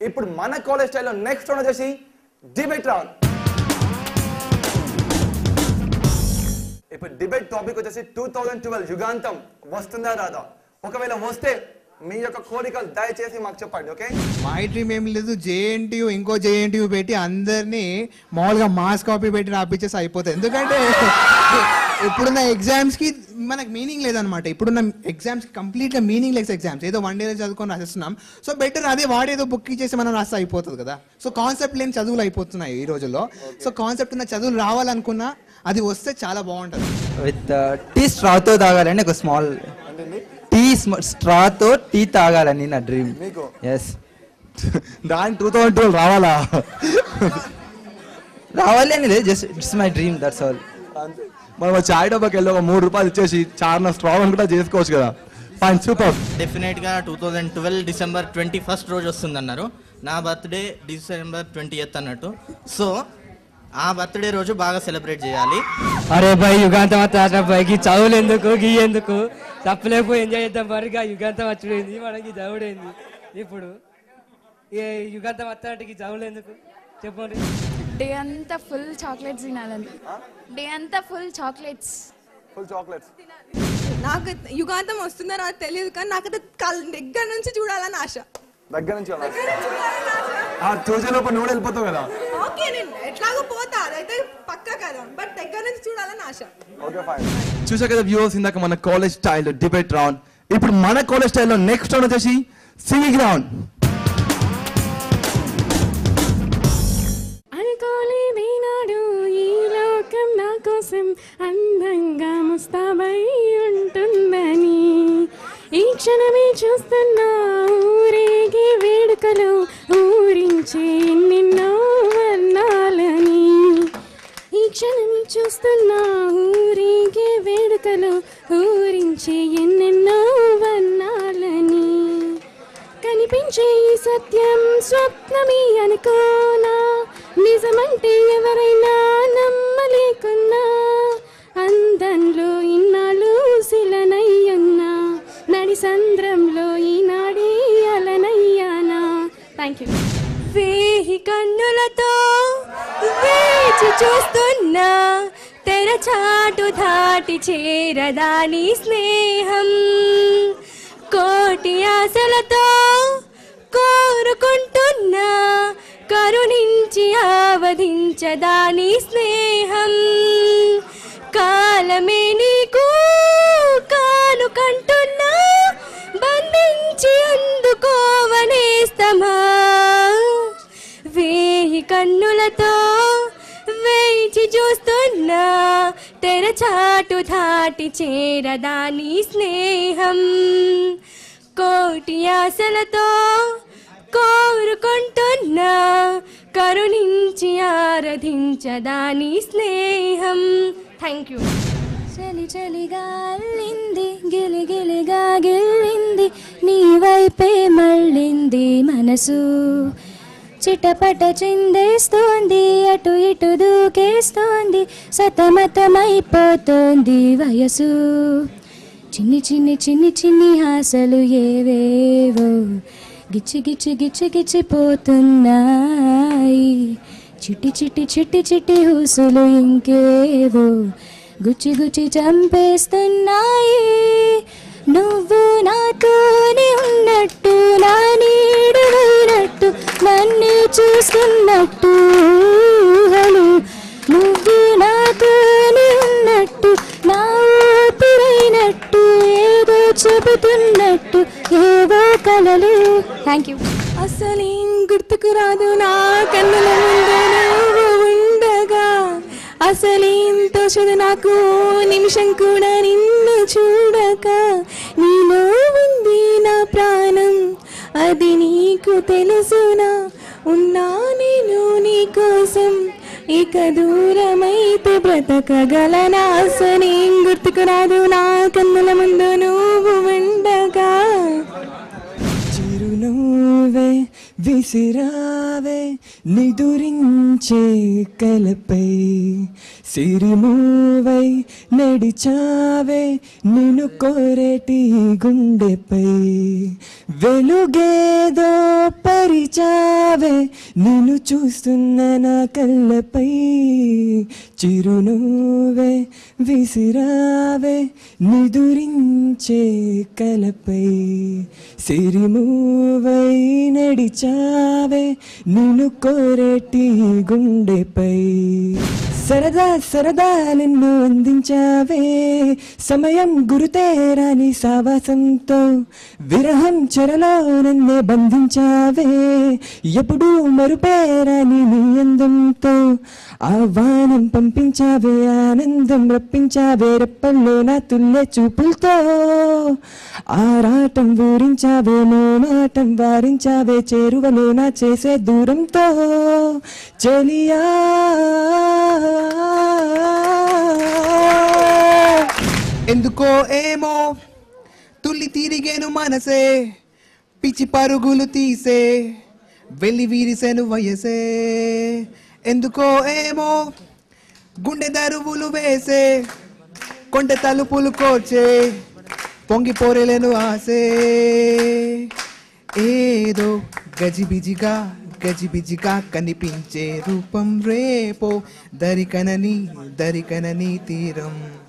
ఇప్పుడు మన కాలేజ్ స్టైల్లో నెక్స్ట్ రౌండ్ వచ్చేసి డిబేట్ రౌండ్ ఇప్పుడు డిబేట్ టాపిక్ వచ్చేసి టూ థౌజండ్ ట్వెల్వ్ యుగాంతం వస్తుందా రాదా ఒకవేళ వస్తే మీ యొక్క కోరికలు దయచేసి మాకు చెప్పండి ఓకే మై డ్రీమ్ ఏం లేదు జేఎన్టీయూ ఇంకో జేఎన్టీయూ పెట్టి అందరినీ మామూలుగా మాస్ కాపీ పెట్టి రాపించేసి అయిపోతుంది ఎందుకంటే ఇప్పుడున్న ఎగ్జామ్స్ కి మనకు మీనింగ్ లేదనమాట ఇప్పుడున్న ఎగ్జామ్స్ కి కంప్లీట్ గా మీనింగ్ లెస్ ఎగ్జామ్స్ ఏదో వన్ డే చదువుకొని రాసేస్తున్నాం సో బెటర్ అదే వాడేదో బుక్ ఇచ్చేసి మనం రాస్తే అయిపోతుంది కదా సో కాన్సెప్ట్ లేని చదువులు అయిపోతున్నాయి ఈ రోజుల్లో సో కాన్సెప్ట్ ఉన్న చదువులు రావాలనుకున్నా అది వస్తే చాలా బాగుంటుంది విత్ టీ స్ట్రాతో తాగాలని ఒక స్మాల్ టీ స్ట్రాతో టీ తాగాలని నా డ్రీమ్ మీకు? ఎస్ దాని టూ థౌసండ్ ట్వెల్వ్ రావాలా రావాలి అని లేదు just it's my dream that's all మనం ఆ చాయ్ డబ్బాకి వెళ్ళి ఒక మూడు రూపాయలు ఇచ్చేసి చార్న స్ట్రాంగ్ అనుకుంటా చేసుకోవచ్చు కదా ఫైన్ సూపర్ డెఫినెట్గా two thousand twelve December twenty first రోజు వస్తుందన్నారు నా బర్త్డే డిసెంబర్ ట్వంటీ ఎయిత్ అన్నట్టు సో ఆ బర్త్డే రోజు బాగా సెలబ్రేట్ చేయాలి అరే భయ్ యుగాంతం వస్తా భయ్కి చదువులు ఎందుకు గీ ఎందుకు తప్పలేకపోయి ఎంజాయ్ చేద్దాం మరిగా యుగాంతం వచ్చుడైంది మనకి చదువుడైంది ఇప్పుడు ఏ యుగాంతం వస్తానికి చదువులు ఎందుకు చెప్పండి డే అంతా ఫుల్ చాక్లెట్స్ తినాలని డే అంతా ఫుల్ చాక్లెట్స్ ఫుల్ చాక్లెట్స్ నాకు యుగాంతం వస్తుందో నాకు తెలియదు కానీ నాకైతే కల్ దగ్గర నుంచి చూడాలని ఆశ దగ్గర నుంచి ఆ చూసే లోపల నువ్వు కూడా వెళ్ళిపోతావు కదా ఓకే నేను ఎట్లాగో పోతా అదైతే పక్కా కదా బట్ దగ్గర నుంచి చూడాలని ఆశ ఓకే ఫైన్ చూసా కదా వ్యూవర్స్ ఇందాక మన కాలేజ్ స్టైల్ డిబేట్ రౌండ్ ఇప్పుడు మన కాలేజ్ స్టైల్లో నెక్స్ట్ రౌండ్ వచ్చేసి సింగింగ్ రౌండ్ అనుకోలేదేనాడు ఈ లోకం నా కోసం అందంగా ముస్తాబై ఉంటుందని ఈ క్షణమే చూస్తున్నా ఊరేగి వేడుకలు ఊరించే ఎన్నెన్నో వర్ణాలని ఈ క్షణమే చూస్తున్నా ఊరేగే వేడుకలు ఊరించే ఎన్నెన్నో వర్ణాలని కనిపించే ఈ సత్యం స్వప్నమే అనుకోనా నిజమంటే ఎవరైనా నమ్మలేకున్నా అందంలో ఇన్నాళ్ళు శిలనయ్యున్నా నడి సంద్రంలో ఈనాడే అలనయ్యానా థ్యాంక్ యూ వేహి కన్నులతో వేచి చూస్తున్నా తెరచాటు దాటి చేరదాని స్నేహం కోటి ఆశలతో కోరుకుంటున్నా కరుణించి ఆవధించదాని స్నేహం కాలమే నీకు కానుకంటున్నా బంధించి అందుకోవనేస్తమా వేయి కన్నులతో వేచి చూస్తున్నా తెరచాటు దాటి చేరదాని స్నేహం కోటి ఆశలతో కోరుకుంటున్నా కరుణించి ఆరాధించదాని స్నేహం థ్యాంక్ యూ చలి చలిగా అల్లింది గిలి గిలిగా గిల్లింది నీ వైపే మళ్ళింది మనసు చిటపట చిందేస్తోంది అటు ఇటు దూకేస్తోంది సతమతమైపోతోంది వయసు చిన్ని చిన్ని చిన్ని చిన్ని ఆశలు ఏవేవో గిచ్చి గిచ్చి గిచ్చి గిచ్చిపోతున్నాయి చిట్టి చిట్టి చిట్టి చిట్టి ఊసులు ఇంకేవో గుచ్చి గుచ్చి చంపేస్తున్నాయి నువ్వు నాతోనే ఉన్నట్టు నా నీడవైనట్టు నన్ను చూస్తున్నట్టు ఊహలు నువ్వు నాతోనే ఉన్నట్టు నా ఊపిరైనట్టు ఏదో చెబుతున్నట్టు ఏవో కలలు థ్యాంక్ యూ అసలేం గుర్తుకు రాదు నా కన్నుల ముందు నువ్వు ఉండగా అసలేం తోచదు నాకు నిమిషం కూడా నిన్ను చూడక నీలో ఉంది నా ప్రాణం అది నీకు తెలుసునా ఉన్నా నేను నీ కోసం ఇక దూరమైతే బ్రతకగలనా అసలేం గుర్తుకు రాదు నా కన్నుల ముందు నువ్వు ఉండగా చిరునవ్వై విసిరావే నిదురించే కలపై సిరిమూవై నడిచావే నిన్ను కోరేటి గుండెపై వెలుగేదో పరిచావే నిన్ను చూస్తున్న నా కళ్ళపై చిరునవ్వే విసిరావే నిదురించే కలపై సిరిమూవై నడిచావే నిన్ను కోరేటి గుండెపై సరదా సరదా నిన్ను అందించావే సమయం గురుతేరాని సావాసంతో విరహం చెరలో నన్నే బంధించావే ఎప్పుడు మరుపేరాని నీ అందంతో ఆహ్వానం పంపించావే ఆనందం రప్పించావే రెప్పల్లో నా తుల్లె చూపులతో ఆరాటం ఊరించావే మోమాటం వారించావే చేరువలో నా చేసే దూరంతో చెలియా ఎందుకో ఏమో తుల్లి తిరిగేను మనసే పిచ్చి పరుగులు తీసే వెళ్ళి వీరిసెను వయసే ఎందుకో ఏమో గుండె దరువులు వేసే కొండె తలుపులు కోర్చే పొంగి పోరేలేను ఆసే ఏదో గజిబిజిగా గజిబిజిగా కనిపించే రూపం రేపో దరికనని దరికనని తీరం